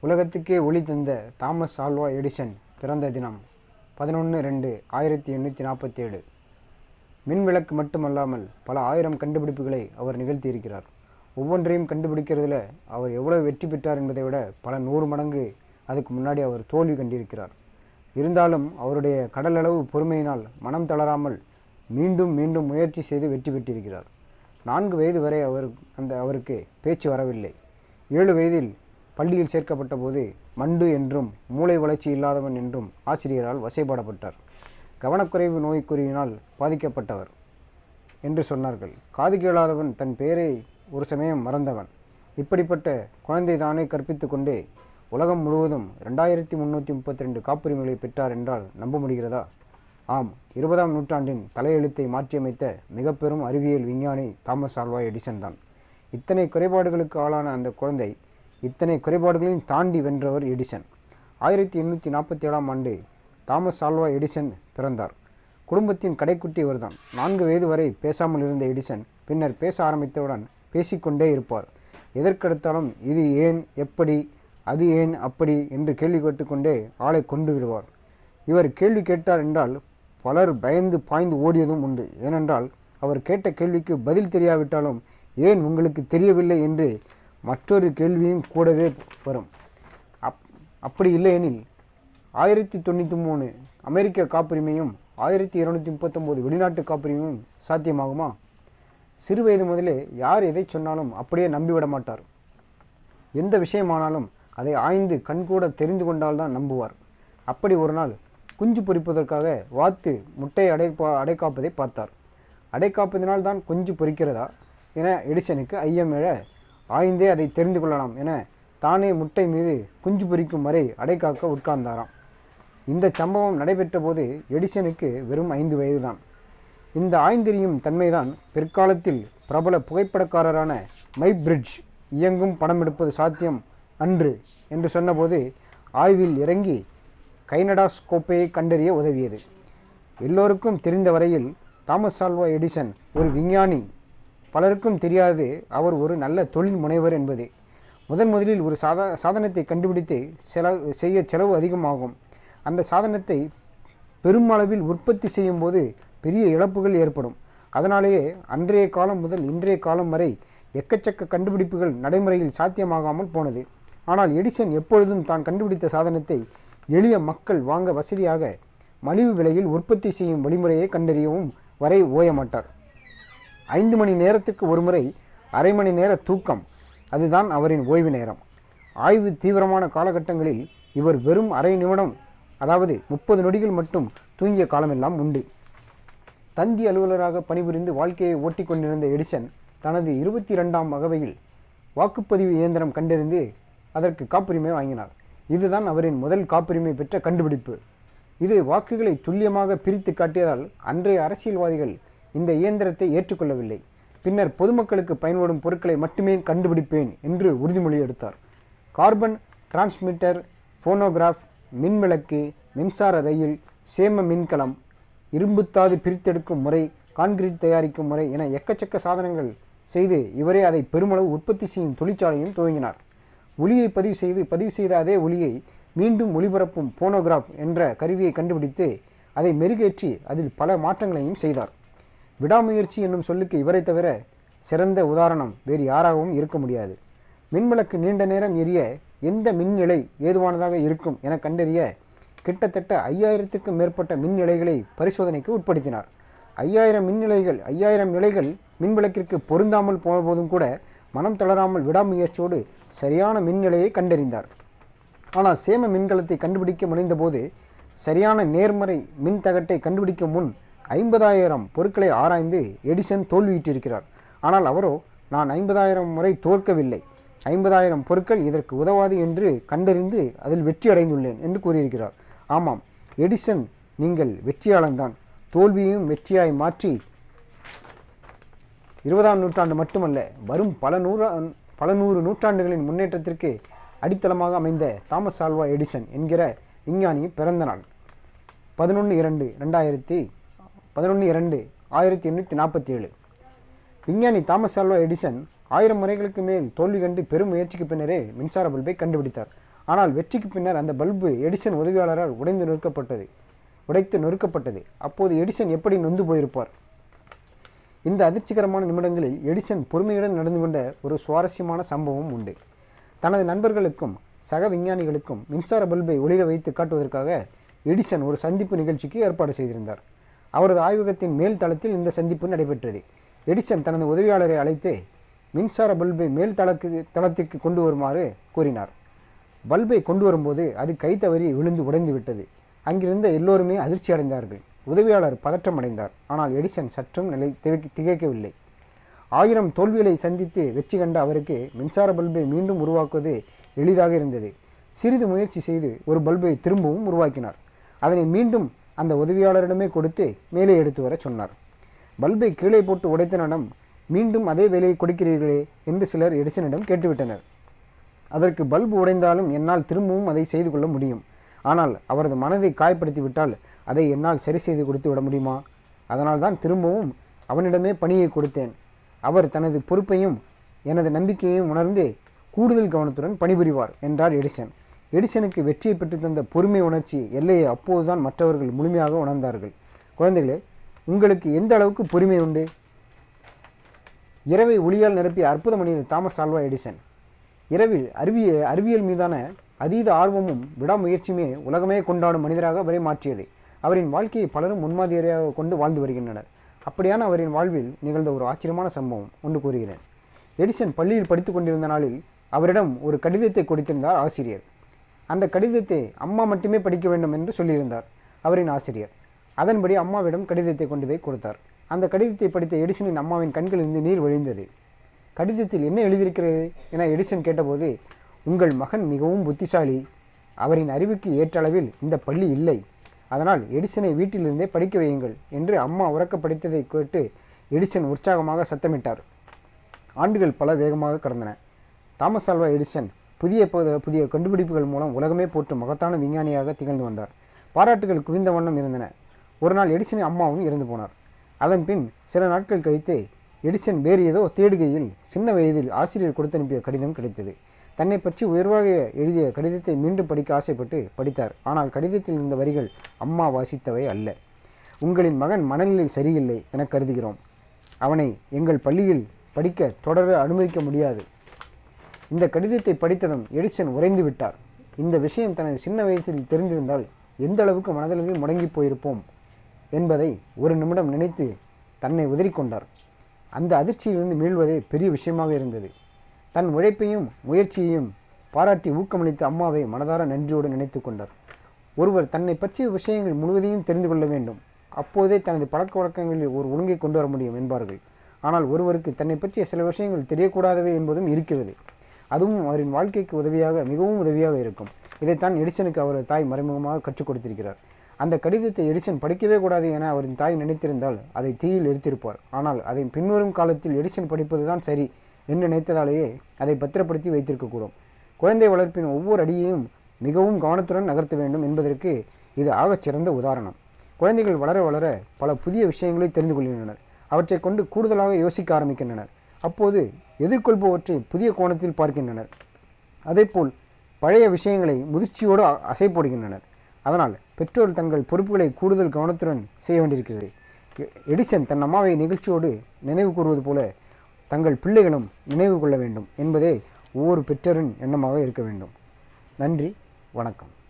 உலகத்துக்கே ஒளி தந்த தாமஸ் ஆல்வா எடிசன் பிறந்த தினம் பதினொன்று ரெண்டு ஆயிரத்தி எண்ணூற்றி நாற்பத்தேழு மின் விளக்கு மட்டுமல்லாமல் பல ஆயிரம் கண்டுபிடிப்புகளை அவர் நிகழ்த்தியிருக்கிறார் ஒவ்வொன்றையும் கண்டுபிடிக்கிறதுல அவர் எவ்வளவு வெற்றி பெற்றார் என்பதை விட பல நூறு மடங்கு அதுக்கு முன்னாடி அவர் தோல்வி கண்டிருக்கிறார் இருந்தாலும் அவருடைய கடலளவு பொறுமையினால் மனம் தளராமல் மீண்டும் மீண்டும் முயற்சி செய்து வெற்றி பெற்றிருக்கிறார் நான்கு வயது வரை அவர் அந்த அவருக்கு பேச்சு வரவில்லை ஏழு வயதில் பள்ளியில் சேர்க்கப்பட்ட போது மண்டு என்றும் மூளை வளர்ச்சி இல்லாதவன் என்றும் ஆசிரியரால் வசைபாடப்பட்டார் கவனக்குறைவு நோய்க்குறியினால் பாதிக்கப்பட்டவர் என்று சொன்னார்கள் காது கேளாதவன் தன் பெயரை ஒரு சமயம் மறந்தவன் இப்படிப்பட்ட குழந்தை தானே கற்பித்து கொண்டே உலகம் முழுவதும் ரெண்டாயிரத்தி முந்நூற்றி முப்பத்தி ரெண்டு காப்புரிமைகளை பெற்றார் என்றால் நம்ப முடிகிறதா ஆம் இருபதாம் நூற்றாண்டின் தலையெழுத்தை மாற்றியமைத்த மிக பெரும் அறிவியல் விஞ்ஞானி தாமஸ் ஆல்வா எடிசன் தான் இத்தனை குறைபாடுகளுக்கு ஆளான அந்த குழந்தை இத்தனை குறைபாடுகளையும் தாண்டி வென்றவர் எடிசன் ஆயிரத்தி எண்ணூற்றி நாற்பத்தி ஏழாம் ஆண்டு தாமஸ் ஆல்வா எடிசன் பிறந்தார் குடும்பத்தின் கடைக்குட்டி இவர்தான் நான்கு வயது வரை பேசாமல் இருந்த எடிசன் பின்னர் பேச ஆரம்பித்தவுடன் பேசிக்கொண்டே இருப்பார் எதற்கெடுத்தாலும் இது ஏன் எப்படி அது ஏன் அப்படி என்று கேள்வி கேட்டுக்கொண்டே ஆளை கொண்டு விடுவார் இவர் கேள்வி கேட்டார் என்றால் பலர் பயந்து பாய்ந்து ஓடியதும் உண்டு ஏனென்றால் அவர் கேட்ட கேள்விக்கு பதில் தெரியாவிட்டாலும் ஏன் உங்களுக்கு தெரியவில்லை என்று மற்றொரு கேள்வியும் கூடவே வரும் அப் அப்படி இல்லையெனில் ஆயிரத்தி தொண்ணூற்றி மூணு அமெரிக்க காப்புரிமையும் ஆயிரத்தி இருநூற்றி முப்பத்தொம்போது வெளிநாட்டு காப்புரிமையும் சாத்தியமாகுமா சிறு வயது முதலே யார் எதை சொன்னாலும் அப்படியே நம்பிவிட மாட்டார் எந்த விஷயமானாலும் அதை ஆய்ந்து கண்கூட தெரிந்து கொண்டால்தான் நம்புவார் அப்படி ஒரு நாள் குஞ்சு பொரிப்பதற்காக வாத்து முட்டை அடைப்பா அடைக்காப்பதை பார்த்தார் அடைக்காப்பதினால் தான் குஞ்சு பொரிக்கிறதா என எடிசனுக்கு ஐயம் எழ ஆய்ந்தே அதை தெரிந்து கொள்ளலாம் என தானே முட்டை மீது குஞ்சு பொரிக்கும் வரை அடைக்காக்க உட்கார்ந்தாராம் இந்த சம்பவம் நடைபெற்ற போது எடிசனுக்கு வெறும் ஐந்து வயதுதான் இந்த ஆய்ந்தெறியும் தன்மைதான் பிற்காலத்தில் பிரபல புகைப்படக்காரரான மை பிரிட்ஜ் இயங்கும் படம் எடுப்பது சாத்தியம் அன்று என்று சொன்னபோது ஆய்வில் இறங்கி கைனடாஸ்கோப்பையை கண்டறிய உதவியது எல்லோருக்கும் தெரிந்த வரையில் தாமஸ் ஆல்வா எடிசன் ஒரு விஞ்ஞானி பலருக்கும் தெரியாது அவர் ஒரு நல்ல தொழில் முனைவர் என்பது முதன் முதலில் ஒரு சாதா சாதனத்தை கண்டுபிடித்து செலவு செய்ய செலவு அதிகமாகும் அந்த சாதனத்தை பெருமளவில் உற்பத்தி செய்யும் போது பெரிய இழப்புகள் ஏற்படும் அதனாலேயே அன்றைய காலம் முதல் இன்றைய காலம் வரை எக்கச்சக்க கண்டுபிடிப்புகள் நடைமுறையில் சாத்தியமாகாமல் போனது ஆனால் எடிசன் எப்பொழுதும் தான் கண்டுபிடித்த சாதனத்தை எளிய மக்கள் வாங்க வசதியாக மலிவு விலையில் உற்பத்தி செய்யும் வழிமுறையை கண்டறியவும் வரை ஓயமாட்டார் ஐந்து மணி நேரத்துக்கு ஒரு முறை அரை மணி நேர தூக்கம் அதுதான் அவரின் ஓய்வு நேரம் ஆய்வு தீவிரமான காலகட்டங்களில் இவர் வெறும் அரை நிமிடம் அதாவது முப்பது நொடிகள் மட்டும் தூங்கிய காலமெல்லாம் உண்டு தந்தி அலுவலராக பணிபுரிந்து வாழ்க்கையை ஓட்டிக் கொண்டிருந்த எடிசன் தனது இருபத்தி ரெண்டாம் அகவையில் வாக்குப்பதிவு இயந்திரம் கண்டறிந்து அதற்கு காப்புரிமை வாங்கினார் இதுதான் அவரின் முதல் காப்புரிமை பெற்ற கண்டுபிடிப்பு இது வாக்குகளை துல்லியமாக பிரித்து காட்டியதால் அன்றைய அரசியல்வாதிகள் இந்த இயந்திரத்தை ஏற்றுக்கொள்ளவில்லை பின்னர் பொதுமக்களுக்கு பயன்படும் பொருட்களை மட்டுமே கண்டுபிடிப்பேன் என்று உறுதிமொழி எடுத்தார் கார்பன் டிரான்ஸ்மிட்டர் போனோகிராஃப் மின்விளக்கு மின்சார ரயில் சேம மின்கலம் இரும்புத்தாது பிரித்தெடுக்கும் முறை கான்கிரீட் தயாரிக்கும் முறை என எக்கச்சக்க சாதனங்கள் செய்து இவரே அதை பெருமளவு உற்பத்தி செய்யும் தொழிற்சாலையும் துவங்கினார் ஒளியை பதிவு செய்து பதிவு செய்த அதே ஒளியை மீண்டும் ஒளிபரப்பும் போனோகிராஃப் என்ற கருவியை கண்டுபிடித்து அதை மெருகேற்றி அதில் பல மாற்றங்களையும் செய்தார் விடாமுயற்சி என்னும் சொல்லுக்கு இவரை தவிர சிறந்த உதாரணம் வேறு யாராகவும் இருக்க முடியாது மின்விளக்கு நீண்ட நேரம் எரிய எந்த மின் நிலை ஏதுவானதாக இருக்கும் என கண்டறிய கிட்டத்தட்ட ஐயாயிரத்துக்கும் மேற்பட்ட மின் நிலைகளை பரிசோதனைக்கு உட்படுத்தினார் ஐயாயிரம் மின் நிலைகள் ஐயாயிரம் நிலைகள் மின்விளக்கிற்கு பொருந்தாமல் போனபோதும் கூட மனம் தளராமல் விடாமுயற்சியோடு சரியான மின் நிலையை கண்டறிந்தார் ஆனால் சேம மின்கலத்தை கண்டுபிடிக்க முனைந்தபோது சரியான நேர்மறை மின் தகட்டை கண்டுபிடிக்கும் முன் ஐம்பதாயிரம் பொருட்களை ஆராய்ந்து எடிசன் தோல்வியிட்டிருக்கிறார் ஆனால் அவரோ நான் ஐம்பதாயிரம் முறை தோற்கவில்லை ஐம்பதாயிரம் பொருட்கள் இதற்கு உதவாது என்று கண்டறிந்து அதில் வெற்றி அடைந்துள்ளேன் என்று கூறியிருக்கிறார் ஆமாம் எடிசன் நீங்கள் வெற்றியாளன்தான் தோல்வியையும் வெற்றியாய் மாற்றி இருபதாம் நூற்றாண்டு மட்டுமல்ல வரும் பல நூறா பல நூறு நூற்றாண்டுகளின் முன்னேற்றத்திற்கு அடித்தளமாக அமைந்த தாமஸ் ஆல்வா எடிசன் என்கிற விஞ்ஞானி பிறந்த நாள் பதினொன்று இரண்டு ரெண்டாயிரத்தி பதினொன்று இரண்டு ஆயிரத்தி எண்ணூற்றி நாற்பத்தி ஏழு விஞ்ஞானி தாமஸ் ஆல்வா எடிசன் ஆயிரம் முறைகளுக்கு மேல் தோல்வி கண்டு பெரும் முயற்சிக்கு பின்னரே மின்சார பல்பை கண்டுபிடித்தார் ஆனால் வெற்றிக்கு பின்னர் அந்த பல்பு எடிசன் உதவியாளரால் உடைந்து நொறுக்கப்பட்டது உடைத்து நொறுக்கப்பட்டது அப்போது எடிசன் எப்படி நொந்து போயிருப்பார் இந்த அதிர்ச்சிகரமான நிமிடங்களில் எடிசன் பொறுமையுடன் நடந்து கொண்ட ஒரு சுவாரஸ்யமான சம்பவம் உண்டு தனது நண்பர்களுக்கும் சக விஞ்ஞானிகளுக்கும் மின்சார பல்பை ஒளிர வைத்து காட்டுவதற்காக எடிசன் ஒரு சந்திப்பு நிகழ்ச்சிக்கு ஏற்பாடு செய்திருந்தார் அவரது ஆய்வகத்தின் மேல் தளத்தில் இந்த சந்திப்பு நடைபெற்றது எடிசன் தனது உதவியாளரை அழைத்து மின்சார பல்பை மேல் தளக்கு தளத்திற்கு கொண்டு வருமாறு கூறினார் பல்பை கொண்டு வரும்போது அது கை தவறி விழுந்து உடைந்து விட்டது அங்கிருந்த எல்லோருமே அதிர்ச்சி அடைந்தார்கள் உதவியாளர் பதற்றம் அடைந்தார் ஆனால் எடிசன் சற்றும் நிலை திகைக்க- திகைக்கவில்லை ஆயிரம் தோல்விகளை சந்தித்து வெற்றி கண்ட அவருக்கு மின்சார பல்பை மீண்டும் உருவாக்குவது எளிதாக இருந்தது சிறிது முயற்சி செய்து ஒரு பல்பை திரும்பவும் உருவாக்கினார் அதனை மீண்டும் அந்த உதவியாளரிடமே கொடுத்து மேலே எடுத்து வர சொன்னார் பல்பை கீழே போட்டு உடைத்தனிடம் மீண்டும் அதே வேலையை கொடுக்கிறீர்களே என்று சிலர் எடிசனிடம் கேட்டுவிட்டனர் அதற்கு பல்பு உடைந்தாலும் என்னால் திரும்பவும் அதை செய்து கொள்ள முடியும் ஆனால் அவரது மனதை காயப்படுத்தி விட்டால் அதை என்னால் சரி செய்து கொடுத்து விட முடியுமா அதனால்தான் திரும்பவும் அவனிடமே பணியை கொடுத்தேன் அவர் தனது பொறுப்பையும் எனது நம்பிக்கையையும் உணர்ந்து கூடுதல் கவனத்துடன் பணிபுரிவார் என்றார் எடிசன் எடிசனுக்கு வெற்றியை பெற்றுத்தந்த பொறுமை உணர்ச்சி எல்லையை அப்போதுதான் மற்றவர்கள் முழுமையாக உணர்ந்தார்கள் குழந்தைகளே உங்களுக்கு எந்த அளவுக்கு பொறுமை உண்டு இரவை ஒளியால் நிரப்பிய அற்புத மனிதர் தாமஸ் ஆல்வா எடிசன் இரவில் அறிவிய அறிவியல் மீதான அதீத ஆர்வமும் விடாமுயற்சியுமே உலகமே கொண்டாடும் மனிதராக அவரை மாற்றியது அவரின் வாழ்க்கையை பலரும் முன்மாதிரியாக கொண்டு வாழ்ந்து வருகின்றனர் அப்படியான அவரின் வாழ்வில் நிகழ்ந்த ஒரு ஆச்சரியமான சம்பவம் ஒன்று கூறுகிறேன் எடிசன் பள்ளியில் படித்துக் கொண்டிருந்த நாளில் அவரிடம் ஒரு கடிதத்தை கொடுத்திருந்தார் ஆசிரியர் அந்த கடிதத்தை அம்மா மட்டுமே படிக்க வேண்டும் என்று சொல்லியிருந்தார் அவரின் ஆசிரியர் அதன்படி அம்மாவிடம் கடிதத்தை கொண்டு போய் கொடுத்தார் அந்த கடிதத்தை படித்த எடிசனின் அம்மாவின் கண்களிலிருந்து நீர் வழிந்தது கடிதத்தில் என்ன எழுதியிருக்கிறது என எடிசன் கேட்டபோது உங்கள் மகன் மிகவும் புத்திசாலி அவரின் அறிவுக்கு ஏற்ற அளவில் இந்த பள்ளி இல்லை அதனால் எடிசனை வீட்டிலிருந்தே படிக்க வையுங்கள் என்று அம்மா உறக்க படித்ததை கேட்டு எடிசன் உற்சாகமாக சத்தமிட்டார் ஆண்டுகள் பல வேகமாக கடந்தன தாமஸ் ஆல்வா எடிசன் புதிய ப- புதிய கண்டுபிடிப்புகள் மூலம் உலகமே போற்றும் மகத்தான விஞ்ஞானியாக திகழ்ந்து வந்தார் பாராட்டுகள் குவிந்த வண்ணம் இருந்தன ஒரு நாள் எடிசனின் அம்மாவும் இறந்து போனார் அதன் பின் சில நாட்கள் கழித்து எடிசன் வேறு ஏதோ தேடுகையில் சின்ன வயதில் ஆசிரியர் கொடுத்தனுப்பிய கடிதம் கிடைத்தது தன்னை பற்றி உயர்வாக எழுதிய கடிதத்தை மீண்டும் படிக்க ஆசைப்பட்டு படித்தார் ஆனால் கடிதத்தில் இருந்த வரிகள் அம்மா வாசித்தவை அல்ல உங்களின் மகன் மனநிலை சரியில்லை என கருதுகிறோம் அவனை எங்கள் பள்ளியில் படிக்க தொடர அனுமதிக்க முடியாது இந்த கடிதத்தை படித்ததும் எடிசன் உறைந்து விட்டார் இந்த விஷயம் தனது சின்ன வயசில் தெரிந்திருந்தால் எந்த அளவுக்கு மனதளவில் முடங்கி போயிருப்போம் என்பதை ஒரு நிமிடம் நினைத்து தன்னை உதறிக்கொண்டார் அந்த அதிர்ச்சியிலிருந்து மீள்வதே பெரிய விஷயமாக இருந்தது தன் உழைப்பையும் முயற்சியையும் பாராட்டி ஊக்கமளித்த அம்மாவை மனதார நன்றியோடு நினைத்து கொண்டார் ஒருவர் தன்னை பற்றிய விஷயங்கள் முழுவதையும் தெரிந்து கொள்ள வேண்டும் அப்போதே தனது பழக்க வழக்கங்களில் ஒரு ஒழுங்கை கொண்டு வர முடியும் என்பார்கள் ஆனால் ஒருவருக்கு தன்னை பற்றிய சில விஷயங்கள் தெரியக்கூடாதவை என்பதும் இருக்கிறது அதுவும் அவரின் வாழ்க்கைக்கு உதவியாக மிகவும் உதவியாக இருக்கும் இதைத்தான் எடிசனுக்கு அவரது தாய் மறைமுகமாக கற்றுக் கொடுத்திருக்கிறார் அந்த கடிதத்தை எடிசன் படிக்கவே கூடாது என அவரின் தாய் நினைத்திருந்தால் அதை தீயில் எரித்திருப்பார் ஆனால் அதை பின்வரும் காலத்தில் எடிசன் படிப்பதுதான் சரி என்று நினைத்ததாலேயே அதை பத்திரப்படுத்தி வைத்திருக்கக்கூடும் குழந்தை வளர்ப்பின் ஒவ்வொரு அடியையும் மிகவும் கவனத்துடன் நகர்த்த வேண்டும் என்பதற்கு இது ஆகச் சிறந்த உதாரணம் குழந்தைகள் வளர வளர பல புதிய விஷயங்களை தெரிந்து கொள்கின்றனர் அவற்றை கொண்டு கூடுதலாக யோசிக்க ஆரம்பிக்கின்றனர் அப்போது எதிர்கொள்பவற்றை புதிய கோணத்தில் பார்க்கின்றனர் அதேபோல் பழைய விஷயங்களை முதிர்ச்சியோடு அ- அசை போடுகின்றனர் அதனால் பெற்றோர் தங்கள் பொறுப்புகளை கூடுதல் கவனத்துடன் செய்ய வேண்டியிருக்கிறது எ- எடிசன் தன் அம்மாவை நிகழ்ச்சியோடு நினைவு கூறுவது போல தங்கள் பிள்ளைகளும் நினைவு கொள்ள வேண்டும் என்பதே ஒவ்வொரு பெற்றோரின் எண்ணமாக இருக்க வேண்டும் நன்றி வணக்கம்